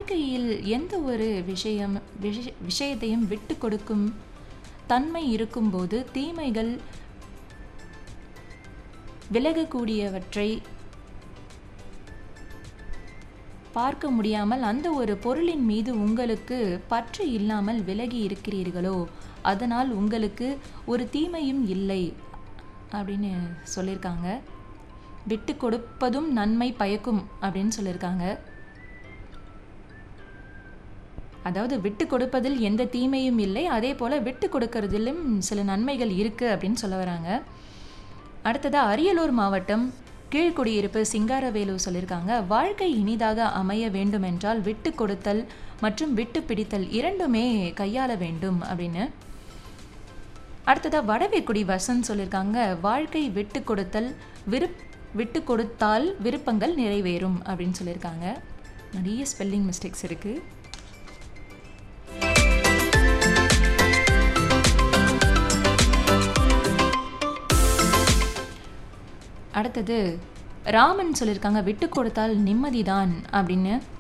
வாழ்க்கையில் எந்த ஒரு விஷயம் விஷ விஷயத்தையும் விட்டு கொடுக்கும் தன்மை இருக்கும்போது தீமைகள் விலகக்கூடியவற்றை பார்க்க முடியாமல் அந்த ஒரு பொருளின் மீது உங்களுக்கு பற்று இல்லாமல் விலகி இருக்கிறீர்களோ அதனால் உங்களுக்கு ஒரு தீமையும் இல்லை அப்படின்னு சொல்லியிருக்காங்க விட்டு கொடுப்பதும் நன்மை பயக்கும் அப்படின்னு சொல்லியிருக்காங்க அதாவது விட்டு கொடுப்பதில் எந்த தீமையும் இல்லை அதே போல் விட்டு கொடுக்கறதிலும் சில நன்மைகள் இருக்குது அப்படின்னு சொல்ல வராங்க அடுத்ததாக அரியலூர் மாவட்டம் கீழ்குடியிருப்பு சிங்காரவேலு சொல்லியிருக்காங்க வாழ்க்கை இனிதாக அமைய வேண்டுமென்றால் விட்டு கொடுத்தல் மற்றும் விட்டு பிடித்தல் இரண்டுமே கையாள வேண்டும் அப்படின்னு அடுத்ததாக வடவேக்குடி வசந்த் சொல்லியிருக்காங்க வாழ்க்கை விட்டு கொடுத்தல் விருப் விட்டு கொடுத்தால் விருப்பங்கள் நிறைவேறும் அப்படின்னு சொல்லியிருக்காங்க நிறைய ஸ்பெல்லிங் மிஸ்டேக்ஸ் இருக்குது அடுத்தது ராமன் சொல்லியிருக்காங்க விட்டு கொடுத்தால் நிம்மதிதான் அப்படின்னு